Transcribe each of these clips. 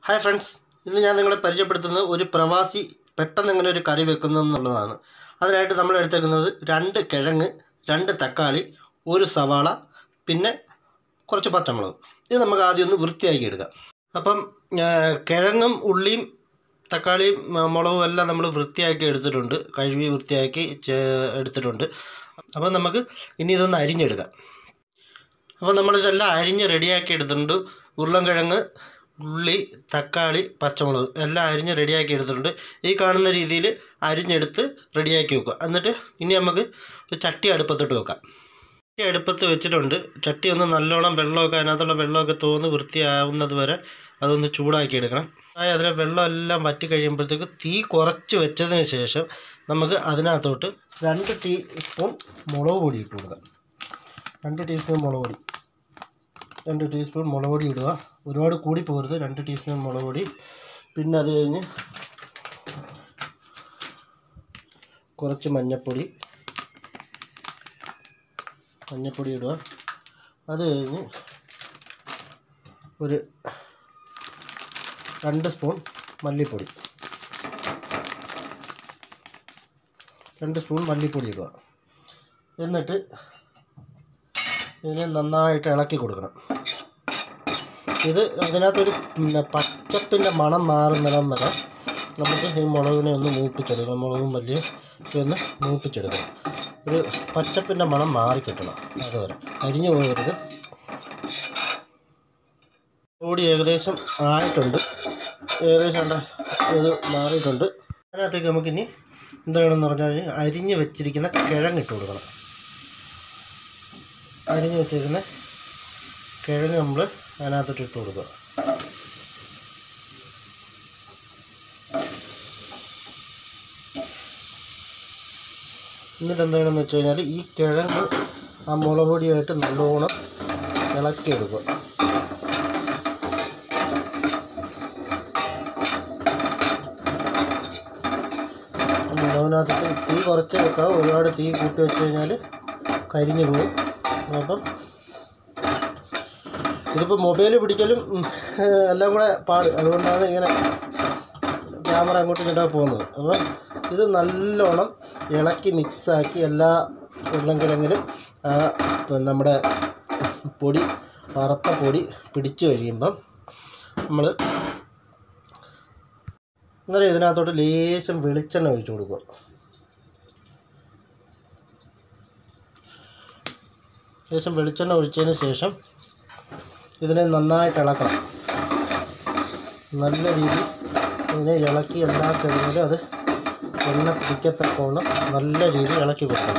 hi friends ഇന്ന് ഞാൻ നിങ്ങളെ പരിചയപ്പെടുത്തുന്നത് ഒരു പ്രവാസി പെട്ടെന്ന് എങ്ങനെ ഒരു കറി വെക്കുന്നു എന്നുള്ളതാണ് അതിനായിട്ട് നമ്മൾ എടുത്തേക്കുന്നത് രണ്ട് കിഴങ്ങ് രണ്ട് തക്കാളി ഒരു സവാള പിന്നെ കുറച്ച് പച്ചമുളക് ഇത് നമുക്ക് ആദ്യം ഒന്ന് വൃത്തിയാക്കി എടുക്കാം അപ്പം ആ, കിഴങ്ങും ഉള്ളിയും തക്കാളിയും ആ, മുളകും എല്ലാം നമ്മൾ വൃത്തിയാക്കി എടുത്തിട്ടുണ്ട് കഴുകി വൃത്തിയാക്കി ചേ- എടുത്തിട്ടുണ്ട് അപ്പം നമുക്ക് ഇനി ഇതൊന്ന് അരിഞ്ഞെടുക്കാം അപ്പോൾ നമ്മളിതെല്ലാം അരിഞ്ഞ് റെഡിയാക്കി എടുത്തിട്ടുണ്ട് ഉരുളൻകിഴങ്ങ് ഉള്ളി തക്കാളി പച്ചമുളക് എല്ലാം അരിഞ്ഞ് റെഡിയാക്കി എടുത്തിട്ടുണ്ട് ഈ കാണുന്ന രീതിയിൽ അരിഞ്ഞെടുത്ത് റെഡിയാക്കി വെക്കുക എന്നിട്ട് ഇനി നമുക്ക് ഒരു ചട്ടി അടുപ്പത്തിട്ട് വെക്കാം ചട്ടി അടുപ്പത്ത് വെച്ചിട്ടുണ്ട് ചട്ടി ഒന്ന് നല്ലോണം വെള്ളമൊക്കെ അതിനകത്തുള്ള വെള്ളമൊക്കെ തോന്ന് വൃത്തിയാവുന്നത് വരെ അതൊന്ന് ചൂടാക്കി എടുക്കണം അതായത് അതിലെ വെള്ളം എല്ലാം വറ്റി കഴിയുമ്പോഴത്തേക്ക് തീ കുറച്ച് വെച്ചതിന് ശേഷം നമുക്ക് അതിനകത്തോട്ട് രണ്ട് ടീസ്പൂൺ മുളക് പൊടി ഇട്ട് കൊടുക്കാം രണ്ട് ടീസ്പൂൺ മുളക് പൊടി രണ്ട് ടീസ്പൂൺ മുളക് പൊടി ഇടുക ഒരുപാട് കൂടി പോകരുത് രണ്ട് ടീസ്പൂൺ മുളക് പൊടി പിന്നെ അത് കഴിഞ്ഞ് കുറച്ച് മഞ്ഞൾപ്പൊടി മഞ്ഞൾപ്പൊടി ഇടുക അത് കഴിഞ്ഞ് ഒരു രണ്ട് സ്പൂൺ മല്ലിപ്പൊടി രണ്ട് സ്പൂൺ മല്ലിപ്പൊടി ഇടുക എന്നിട്ട് ഇതിനെ നന്നായിട്ട് ഇളക്കി കൊടുക്കണം ഇത് അതിനകത്തൊരു പിന്നെ പച്ചപ്പിൻ്റെ മണം മാറുന്നിടം വരെ നമുക്ക് ഈ മുളകിനെ ഒന്ന് മൂപ്പിച്ചെടുക്കണം മുളകും വലിയ ഒന്ന് മൂപ്പിച്ചെടുക്കണം ഒരു പച്ചപ്പിൻ്റെ മണം മാറിക്കിട്ടണം അതുവരെ അരിഞ്ഞു പോകരുത് കൂടി ഏകദേശം ആയിട്ടുണ്ട് ഏകദേശം ഉണ്ട് ഇത് മാറിയിട്ടുണ്ട് അതിനകത്തേക്ക് നമുക്കിനി എന്താ വേണമെന്ന് പറഞ്ഞാൽ അരിഞ്ഞ് വെച്ചിരിക്കുന്ന കിഴങ്ങിട്ട് കൊടുക്കണം അരിഞ്ഞ് വെച്ചേക്കുന്ന കിഴങ്ങ് നമ്മൾ അതിനകത്തോട്ട് ഇട്ട് കൊടുക്കുക എന്നിട്ട് എന്താണെന്ന് വെച്ച് കഴിഞ്ഞാൽ ഈ കിഴങ്ങ് ആ മുളക് പൊടിയായിട്ട് നല്ലോണം ഇളക്കിയെടുക്കുക മുളകിനകത്തിട്ട് തീ കുറച്ച് വെക്കാം ഒരുപാട് തീ കൂട്ടി വെച്ച് കഴിഞ്ഞാൽ കരിഞ്ഞു പോകും അപ്പം ഇതിപ്പോൾ മൊബൈൽ പിടിക്കലും ഉം, എല്ലാം കൂടെ പാട് അതുകൊണ്ടാണ് ഇങ്ങനെ ക്യാമറ അങ്ങോട്ടും ഇങ്ങോട്ടും പോകുന്നത് അപ്പം ഇത് നല്ലോണം ഇളക്കി മിക്സാക്കി എല്ലാ ഉരുളൻകിഴങ്ങിലും ആ പിന്നെ നമ്മുടെ പൊടി വറുത്ത പൊടി പിടിച്ചു കഴിയുമ്പം നമ്മൾ അന്നേരം ഇതിനകത്തോട്ട് ലേശം വെളിച്ചെണ്ണ ഒഴിച്ചു കൊടുക്കുക ലേശം വെളിച്ചെണ്ണ ഒഴിച്ചതിന് ശേഷം ഇതിനെ നന്നായിട്ട് ഇളക്കണം നല്ല രീതിയിൽ ഇതിനെ ഇളക്കി എല്ലാ കഴിഞ്ഞാലും അത് എണ്ണ പിടിക്കത്തക്കോണം നല്ല രീതിയിൽ ഇളക്കി കൊടുക്കണം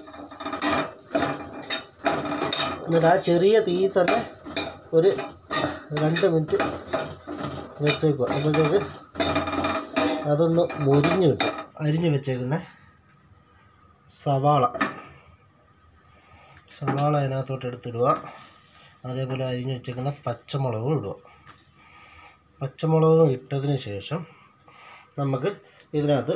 എന്നിട്ട് ആ ചെറിയ തീ തന്നെ ഒരു രണ്ട് മിനിറ്റ് വെച്ചേക്കുക അപ്പോഴത്തേക്ക് അതൊന്ന് മുരിഞ്ഞ് കിട്ടും അരിഞ്ഞ് വെച്ചേക്കുന്ന സവാള സവാള അതിനകത്തോട്ട് എടുത്തിടുക അതേപോലെ അരിഞ്ഞ് വെച്ചേക്കുന്ന പച്ചമുളകും ഇടുക പച്ചമുളകും ഇട്ടതിന് ശേഷം നമുക്ക് ഇതിനകത്ത്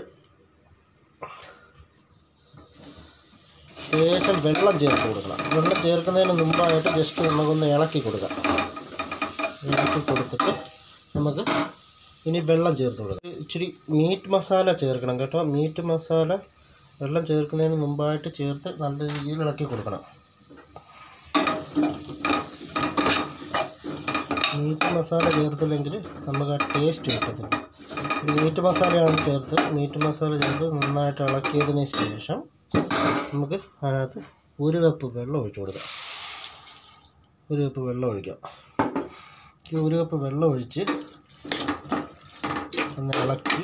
ശേഷം വെള്ളം ചേർത്ത് കൊടുക്കണം വെള്ളം ചേർക്കുന്നതിന് മുമ്പായിട്ട് ജസ്റ്റ് നമുക്കൊന്ന് ഇളക്കി കൊടുക്കാം ഇളക്കി കൊടുത്തിട്ട് നമുക്ക് ഇനി വെള്ളം ചേർത്ത് കൊടുക്കാം ഇച്ചിരി മീറ്റ് മസാല ചേർക്കണം കേട്ടോ മീറ്റ് മസാല വെള്ളം ചേർക്കുന്നതിന് മുമ്പായിട്ട് ചേർത്ത് നല്ല രീതിയിൽ ഇളക്കി കൊടുക്കണം മീറ്റ് മസാല ചേർത്തില്ലെങ്കിൽ നമുക്ക് ആ ടേസ്റ്റ് കിട്ടത്തില്ല ഈ മീറ്റ് മസാലയാണ് ചേർത്ത് മീറ്റ് മസാല ചേർത്ത് നന്നായിട്ട് ഇളക്കിയതിന് ശേഷം നമുക്ക് അതിനകത്ത് ഒരു കപ്പ് വെള്ളം ഒഴിച്ചു കൊടുക്കാം ഒരു കപ്പ് വെള്ളം ഒഴിക്കാം ഈ ഒരു കപ്പ് വെള്ളം ഒഴിച്ച് ഒന്ന് ഇളക്കി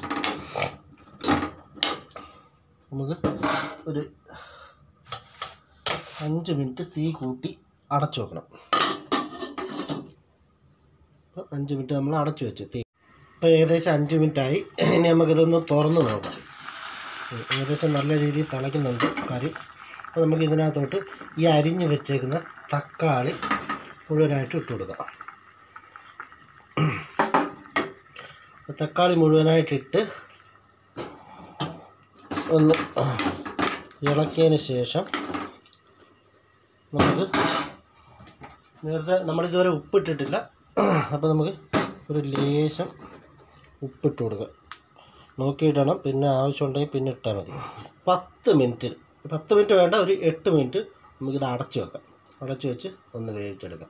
നമുക്ക് ഒരു അഞ്ച് മിനിറ്റ് തീ കൂട്ടി അടച്ചു വെക്കണം അപ്പോൾ അഞ്ച് മിനിറ്റ് നമ്മൾ അടച്ചു വെച്ചു തീ ഇപ്പോൾ ഏകദേശം അഞ്ച് മിനിറ്റായി ഇനി നമുക്കിതൊന്ന് തുറന്ന് നോക്കാം ഉം, ഏകദേശം നല്ല രീതിയിൽ തിളയ്ക്കുന്നുണ്ട് കറി അപ്പോൾ നമുക്ക് ഇതിനകത്തോട്ട് ഈ അരിഞ്ഞ് വെച്ചേക്കുന്ന തക്കാളി മുഴുവനായിട്ട് ഇട്ട് കൊടുക്കാം അപ്പോൾ തക്കാളി മുഴുവനായിട്ടിട്ട് ഒന്ന് ഇളക്കിയതിന് ശേഷം നമുക്ക് നേരത്തെ നമ്മളിതുവരെ ഉപ്പിട്ടിട്ടില്ല അപ്പോൾ നമുക്ക് ഒരു ലേശം ഉപ്പിട്ട് കൊടുക്കുക നോക്കിയിടണം പിന്നെ ആവശ്യമുണ്ടെങ്കിൽ പിന്നെ ഇട്ടാൽ മതി പത്ത് മിനിറ്റ് പത്ത് മിനിറ്റ് വേണ്ട ഒരു എട്ട് മിനിറ്റ് നമുക്കിത് അടച്ചു വെക്കാം അടച്ചു വെച്ച് ഒന്ന് വേവിച്ചെടുക്കാം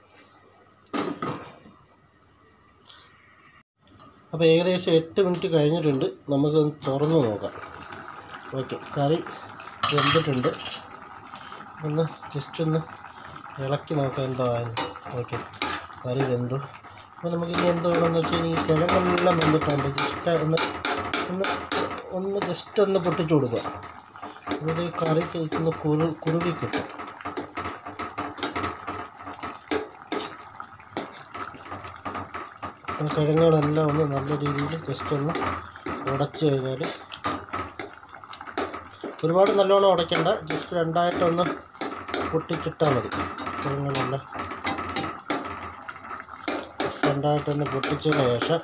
അപ്പോൾ ഏകദേശം എട്ട് മിനിറ്റ് കഴിഞ്ഞിട്ടുണ്ട് നമുക്കൊന്ന് തുറന്ന് നോക്കാം ഓക്കെ കറി വെന്തിട്ടുണ്ട് ഒന്ന് ജസ്റ്റ് ഒന്ന് ഇളക്കി നോക്കാം എന്താ ഓക്കെ കറി വെന്തു അപ്പോൾ നമുക്ക് ഇനി എന്ത് വേണമെന്ന് വെച്ചാൽ ഈ കിഴങ്ങെല്ലാം വെന്തിട്ടുണ്ട് ജസ്റ്റ് ഒന്ന് ഒന്ന് ഒന്ന് ജസ്റ്റ് ഒന്ന് പൊട്ടിച്ചു കൊടുക്കുക അപ്പോൾ ഈ കറി ഒന്ന് കുറു കുറുകി കിട്ടും ആ കിഴങ്ങുകളെല്ലാം ഒന്ന് നല്ല രീതിയിൽ ജസ്റ്റ് ഒന്ന് ഉടച്ച് കഴിഞ്ഞാൽ ഒരുപാട് നല്ലോണം ഉടയ്ക്കണ്ട ജസ്റ്റ് രണ്ടായിട്ടൊന്ന് പൊട്ടിച്ചിട്ടാൽ മതി കിഴങ്ങുകളെല്ലാം രണ്ടായിട്ടൊന്ന് പൊട്ടിച്ചതിന് ശേഷം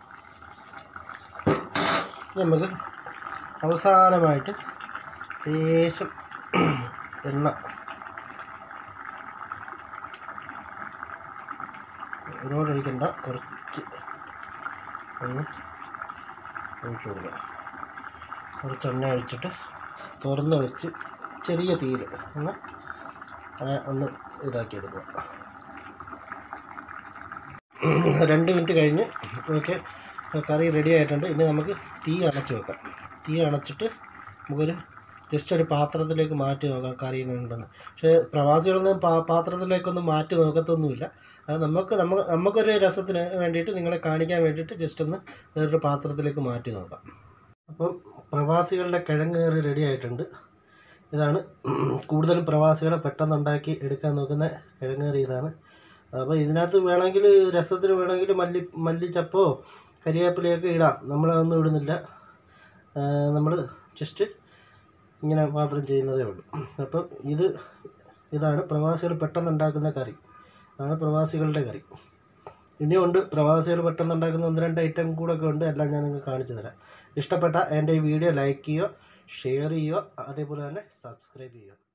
നമുക്ക് അവസാനമായിട്ട് ലേശം എണ്ണ ഒരുപാട് ഒഴിക്കണ്ട കുറച്ച് ഒന്ന് ഒഴിച്ചു കൊടുക്കുക കുറച്ച് എണ്ണ ഒഴിച്ചിട്ട് തുറന്ന് വെച്ച് ചെറിയ തീയിൽ ഒന്ന് ആ, ഒന്ന് ഇതാക്കി എടുക്കുക രണ്ട് മിനിറ്റ് കഴിഞ്ഞ് ഓക്കെ കറി റെഡി ആയിട്ടുണ്ട് ഇനി നമുക്ക് തീ അണച്ച് വെക്കാം തീ അണച്ചിട്ട് നമുക്കൊരു ജസ്റ്റ് ഒരു പാത്രത്തിലേക്ക് മാറ്റി നോക്കാം കറി എങ്ങനെ ഉണ്ടെന്ന് പക്ഷേ പ്രവാസികളൊന്നും പാ പാത്രത്തിലേക്കൊന്നും മാറ്റി നോക്കത്തൊന്നുമില്ല അത് നമുക്ക് നമുക്ക് നമുക്കൊരു രസത്തിന് വേണ്ടിയിട്ട് നിങ്ങളെ കാണിക്കാൻ വേണ്ടിയിട്ട് ജസ്റ്റ് ഒന്ന് വേറൊരു പാത്രത്തിലേക്ക് മാറ്റി നോക്കാം അപ്പം പ്രവാസികളുടെ കിഴങ്ങ് കറി റെഡി ആയിട്ടുണ്ട് ഇതാണ് കൂടുതലും പ്രവാസികളെ പെട്ടെന്നുണ്ടാക്കി എടുക്കാൻ നോക്കുന്ന കിഴങ്ങ് കറി ഇതാണ് അപ്പോൾ ഇതിനകത്ത് വേണമെങ്കിൽ രസത്തിന് വേണമെങ്കിൽ മല്ലി മല്ലിച്ചപ്പോ കരിവേപ്പിലയൊക്കെ ഇടാം നമ്മളതൊന്നും ഇടുന്നില്ല നമ്മൾ ജസ്റ്റ് ഇങ്ങനെ മാത്രം ചെയ്യുന്നതേ ഉള്ളൂ അപ്പം ഇത് ഇതാണ് പ്രവാസികൾ പെട്ടെന്നുണ്ടാക്കുന്ന കറി അതാണ് പ്രവാസികളുടെ കറി ഇനിയുണ്ട് പ്രവാസികൾ പെട്ടെന്നുണ്ടാക്കുന്ന ഒന്ന് രണ്ട് ഐറ്റം കൂടെ ഒക്കെ ഉണ്ട് എല്ലാം ഞാൻ നിങ്ങൾക്ക് കാണിച്ചു തരാം ഇഷ്ടപ്പെട്ട എൻ്റെ ഈ വീഡിയോ ലൈക്ക് ചെയ്യുക ഷെയർ ചെയ്യുക അതേപോലെ തന്നെ സബ്സ്ക്രൈബ് ചെയ്യുക